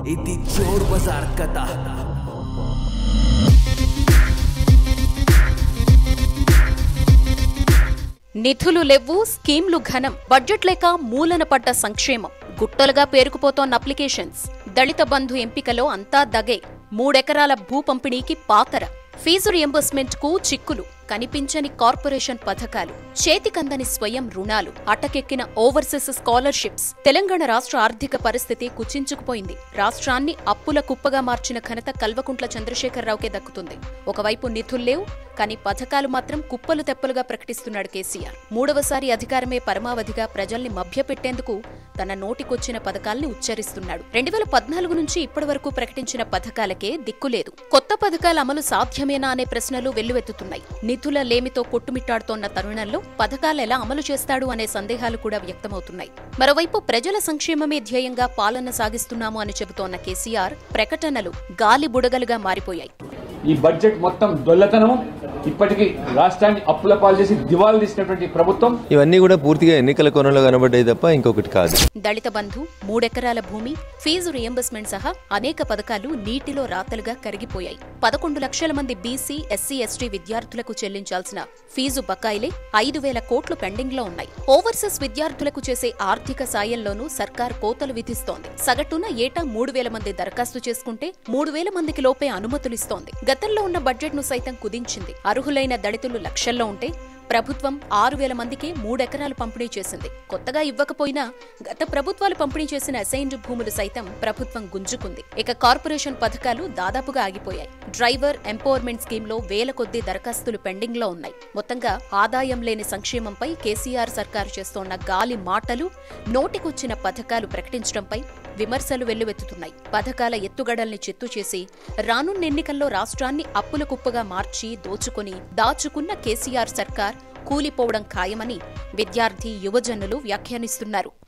ఇది చోర్ బజార్ కథ నిధులు లెవ్వు స్కీమ్లు ఘనం బడ్జెట్ లేక మూలన పడ్డ సంక్షేమం గుట్టలుగా పేరుకుపోతోన్న అప్లికేషన్స్ దళిత బంధు ఎంపికలో అంతా దగే మూడెకరాల భూ పంపిణీకి పాతర ఫీజు రియంబర్స్మెంట్ కు చిక్కులు కనిపించని కార్పొరేషన్ పథకాలు చేతికందని స్వయం రుణాలు అటకెక్కిన ఓవర్సీస్ స్కాలర్షిప్స్ తెలంగాణ రాష్ట్ర ఆర్థిక పరిస్థితి కుచించుకుపోయింది రాష్ట్రాన్ని అప్పుల కుప్పగా మార్చిన ఘనత కల్వకుంట్ల చంద్రశేఖరరావుకే దక్కుతుంది ఒకవైపు నిధుల్లేవు కానీ పథకాలు మాత్రం కుప్పలు తెప్పలుగా ప్రకటిస్తున్నాడు కేసీఆర్ మూడవసారి అధికారమే పరమావధిగా ప్రజల్ని మభ్యపెట్టేందుకు తన నోటికొచ్చిన పథకాల్ని ఉచ్చరిస్తున్నాడు రెండు వేల పద్నాలుగు నుంచి ఇప్పటి వరకు ప్రకటించిన పథకాలకే దిక్కులేదు కొత్త పథకాల అమలు సాధ్యమేనా అనే ప్రశ్నలు వెల్లువెత్తుతున్నాయి నిధుల లేమితో కొట్టుమిట్టాడుతోన్న తరుణంలో పథకాలు ఎలా అమలు చేస్తాడు అనే సందేహాలు కూడా వ్యక్తమవుతున్నాయి మరోవైపు ప్రజల సంక్షేమమే ధ్యేయంగా పాలన సాగిస్తున్నాము అని చెబుతోన్న కేసీఆర్ ప్రకటనలు గాలి బుడగలుగా మారిపోయాయి ఈ బడ్జెట్ మొత్తం దొల్లతనం ఇప్పటికీ రాష్ట్రాన్ని అప్పుల పాలు చేసి దివాలు తీసినటువంటి ప్రభుత్వం ఇవన్నీ కూడా పూర్తిగా ఎన్నికల కోణంలో కనబడ్డాయి తప్ప ఇంకొకటి కాదు దళిత బంధు మూడెకరాల భూమి ఫీజు రియంబర్స్మెంట్ సహా అనేక పథకాలు నీటిలో రాతలుగా కరిగిపోయాయి పదకొండు లక్షల మంది బీసీ ఎస్సీ ఎస్టీ విద్యార్థులకు చెల్లించాల్సిన ఫీజు బకాయిలే ఐదు వేల కోట్లు పెండింగ్ లో ఉన్నాయి ఓవర్సీస్ విద్యార్థులకు చేసే ఆర్థిక సాయంలోనూ సర్కార్ కోతలు విధిస్తోంది సగటున ఏటా మూడు వేల మంది దరఖాస్తు చేసుకుంటే మూడు వేల మందికి లోపే అనుమతులిస్తోంది గతంలో ఉన్న బడ్జెట్ ను సైతం కుదించింది అర్హులైన దళితులు లక్షల్లో ఉంటే ప్రభుత్వం ఆరు వేల మందికి మూడెకరాలు పంపిణీ చేసింది కొత్తగా ఇవ్వకపోయినా గత ప్రభుత్వాలు పంపిణీ చేసిన అసైన్డ్ భూములు సైతం ప్రభుత్వం గుంజుకుంది ఇక కార్పొరేషన్ పథకాలు దాదాపుగా ఆగిపోయాయి డ్రైవర్ ఎంపవర్మెంట్ స్కీమ్ లో వేల కొద్దీ దరఖాస్తులు పెండింగ్ లో ఉన్నాయి మొత్తంగా ఆదాయం లేని సంక్షేమంపై కేసీఆర్ సర్కారు చేస్తోన్న గాలి మాటలు నోటికొచ్చిన పథకాలు ప్రకటించడంపై విమర్శలు వెల్లువెత్తుతున్నాయి పథకాల ఎత్తుగడల్ని చిత్తు చేసి రానున్న ఎన్నికల్లో రాష్ట్రాన్ని అప్పుల కుప్పగా మార్చి దోచుకుని దాచుకున్న కేసీఆర్ సర్కార్ కూలిపోవడం ఖాయమని విద్యార్థి యువజనులు వ్యాఖ్యానిస్తున్నారు